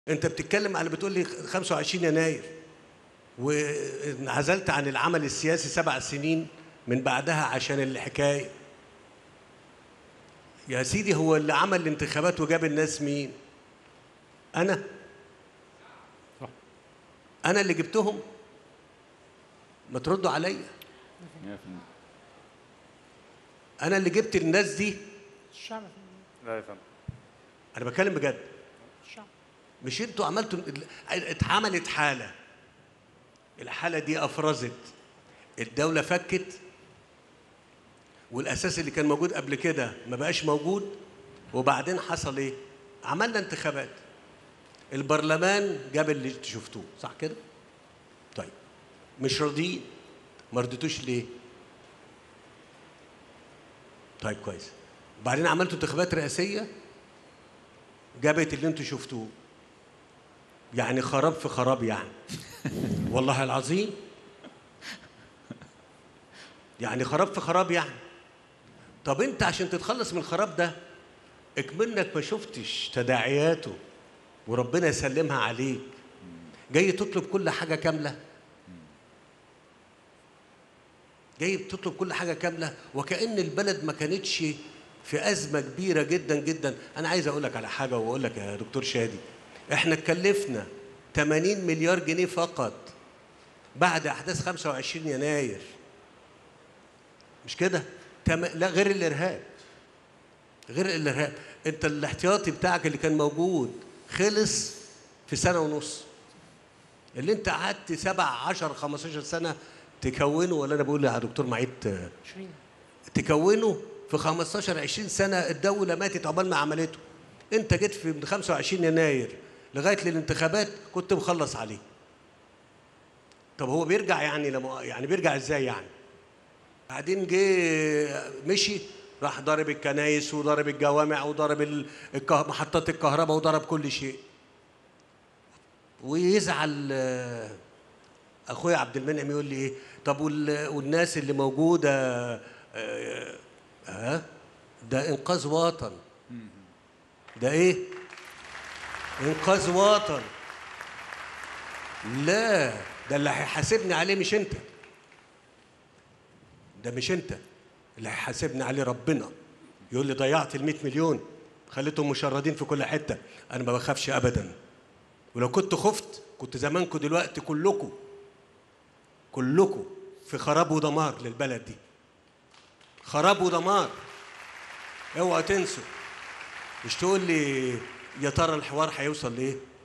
انت بتتكلم على بتقول لي 25 يناير وانعزلت عن العمل السياسي سبع سنين من بعدها عشان الحكايه يا سيدي هو اللي عمل الانتخابات وجاب الناس مين انا صح. انا اللي جبتهم ما تردوا عليا 100% انا اللي جبت الناس دي الشعب لا يا فندم انا بتكلم بجد الشعب مش انتوا عملتوا اتعملت حاله الحاله دي افرزت الدوله فكت والاساس اللي كان موجود قبل كده ما بقاش موجود وبعدين حصل ايه عملنا انتخابات البرلمان جاب اللي انتوا شفتوه صح كده طيب مش راضيين ما رضيتوش ليه طيب كويس وبعدين عملتوا انتخابات رئاسيه جابت اللي انتوا شفتوه يعني خراب في خراب يعني والله العظيم يعني خراب في خراب يعني طب انت عشان تتخلص من الخراب ده اكمنك ما شفتش تداعياته وربنا يسلمها عليك جاي تطلب كل حاجه كامله جاي بتطلب كل حاجه كامله وكأن البلد ما كانتش في ازمه كبيره جدا جدا انا عايز اقول لك على حاجه واقول لك يا دكتور شادي احنا اتكلفنا 80 مليار جنيه فقط بعد احداث 25 يناير مش كده تم... لا غير الارهاب غير الارهاب انت الاحتياطي بتاعك اللي كان موجود خلص في سنه ونص اللي انت قعدت 7 10 15 سنه تكونه ولا انا بقول يا دكتور معيد 20 تكونه في 15 20 سنه الدوله ماتت عقبال ما عملته انت جيت في من 25 يناير لغايه للانتخابات كنت مخلص عليه طب هو بيرجع يعني لما يعني بيرجع ازاي يعني بعدين جه مشي راح ضارب الكنايس وضارب الجوامع وضارب ال- الكه- محطات الكهرباء وضرب كل شيء ويزعل آه، اخويا عبد المنعم يقول لي ايه طب وال- والناس اللي موجوده آه، ها ده انقاذ وطن ده ايه انقاذ وطن لا ده اللي هيحاسبني عليه مش انت ده مش انت اللي هيحاسبني عليه ربنا يقول لي ضيعت ال 100 مليون خليتهم مشردين في كل حته انا ما بخافش ابدا ولو كنت خفت كنت زمانكم دلوقتي كلكم كلكم في خراب ودمار للبلد دي خراب ودمار اوعوا تنسوا مش تقول لي يا ترى الحوار هيوصل لايه